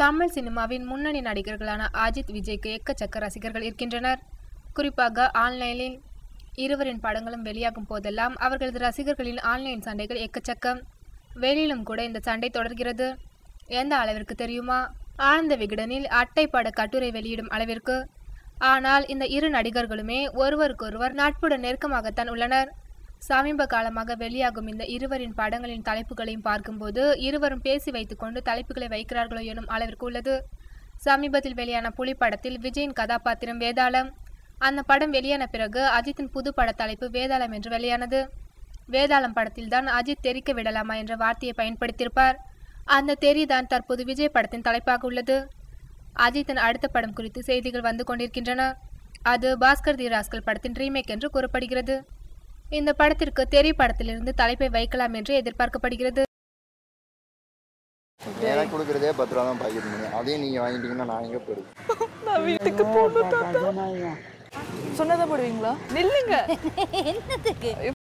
தமிழ் சினிமாவின் முன்னணி நடிகர்களான அஜித் விஜய்க்கு எக்கச்சக்க ரசிகர்கள் இருக்கின்றனர் குறிப்பாக ஆன்லைனில் இருவரின் படங்களும் வெளியாகும் போதெல்லாம் அவர்களது ரசிகர்களின் ஆன்லைன் சண்டைகள் எக்கச்சக்கம் வெளியிலும் கூட இந்த சண்டை தொடர்கிறது எந்த அளவிற்கு தெரியுமா ஆனந்த விகடனில் அட்டை பட கட்டுரை வெளியிடும் அளவிற்கு ஆனால் இந்த இரு நடிகர்களுமே ஒருவருக்கொருவர் நட்புடன் நெருக்கமாகத்தான் உள்ளனர் சமீப காலமாக வெளியாகும் இந்த இருவரின் படங்களின் தலைப்புகளையும் பார்க்கும்போது இருவரும் பேசி வைத்துக்கொண்டு தலைப்புகளை வைக்கிறார்களோ எனும் அளவிற்கு உள்ளது சமீபத்தில் வெளியான புலி படத்தில் விஜயின் கதாபாத்திரம் வேதாளம் அந்த படம் வெளியான பிறகு அஜித்தின் புது பட தலைப்பு வேதாளம் என்று வெளியானது வேதாளம் படத்தில் தான் அஜித் தெரிக்க விடலாமா என்ற வார்த்தையை பயன்படுத்தியிருப்பார் அந்த தெறி தான் தற்போது விஜய் படத்தின் தலைப்பாக உள்ளது அஜித்தின் அடுத்த படம் குறித்து செய்திகள் வந்து கொண்டிருக்கின்றன அது பாஸ்கர் தி ராஸ்கல் படத்தின் ரீமேக் என்று கூறப்படுகிறது இந்த படத்திற்கு தெரி படத்திலிருந்து தலைப்பை வைக்கலாம் என்று எதிர்பார்க்கப்படுகிறது எனக்கு கொடுக்குறதே பத்து ரூபா தான் பாக்கெட் மணி அதையும் நீங்கள் வாங்கிட்டீங்கன்னா நான் எங்கே போயிடுவேன் நான் வீட்டுக்கு போகணும் தாத்தா சொன்னதை போடுவீங்களா நில்லுங்க என்னத்துக்கு